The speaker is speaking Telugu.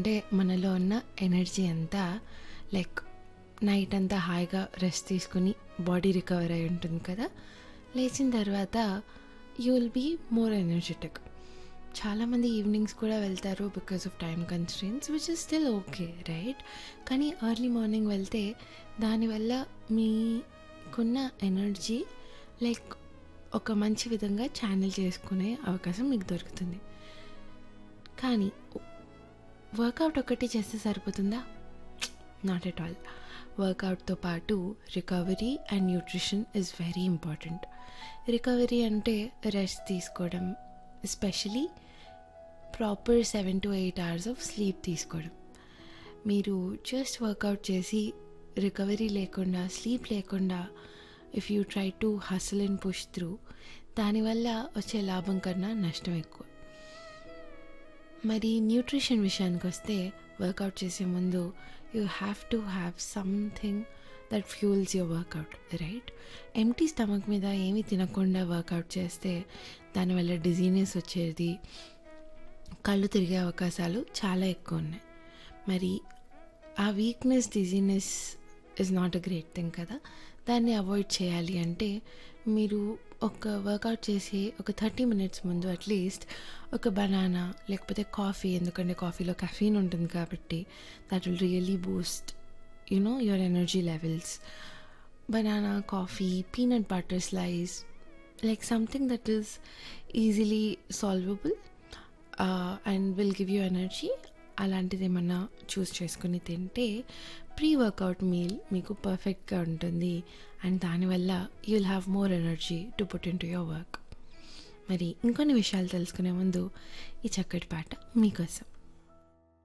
అంటే మనలో ఉన్న ఎనర్జీ అంతా లైక్ నైట్ అంతా హాయిగా రెస్ట్ తీసుకుని బాడీ రికవర్ అయి ఉంటుంది కదా లేచిన తర్వాత you will be more energetic చాలామంది ఈవినింగ్స్ కూడా వెళ్తారు because of time constraints which is still okay right కానీ ఎర్లీ మార్నింగ్ వెళ్తే దానివల్ల మీకున్న ఎనర్జీ లైక్ ఒక మంచి విధంగా ఛానల్ చేసుకునే అవకాశం మీకు దొరుకుతుంది కానీ వర్కౌట్ ఒకటి చేస్తే సరిపోతుందా నాట్ ఎట్ ఆల్ వర్కౌట్తో పాటు recovery and nutrition is very important recovery అంటే రెస్ట్ తీసుకోవడం especially proper seven to eight hours of sleep తీసుకోవడం మీరు జస్ట్ వర్కౌట్ చేసి రికవరీ లేకుండా స్లీప్ లేకుండా if you try to hustle and push through దానివల్ల వచ్చే లాభం కన్నా నష్టం ఎక్కువ మరి న్యూట్రిషన్ విషయానికి వస్తే వర్కౌట్ చేసే ముందు you have to have something that fuels your workout right empty stomach మీద ఏమీ తినకుండా వర్కౌట్ చేస్తే దానివల్ల డిజీనెస్ వచ్చేది కళ్ళు తిరిగే అవకాశాలు చాలా ఎక్కువ ఉన్నాయి మరి ఆ weakness dizziness is not a great thing కదా దాన్ని అవాయిడ్ చేయాలి అంటే మీరు ఒక వర్కౌట్ చేసి ఒక థర్టీ మినిట్స్ ముందు అట్లీస్ట్ ఒక బనానా లేకపోతే కాఫీ ఎందుకంటే కాఫీలో కెఫీన్ ఉంటుంది కాబట్టి that will really boost you know your energy levels banana coffee peanut butter slice like something that is easily solvable and will give you energy అలాంటిది ఏమన్నా చూస్ చేసుకుని తింటే ప్రీ వర్కౌట్ మీల్ మీకు పర్ఫెక్ట్గా ఉంటుంది అండ్ దానివల్ల you will have more energy to put in to your work మరి ఇంకొన్ని విషయాలు తెలుసుకునే ముందు ఈ చక్కటి పాట మీకోసం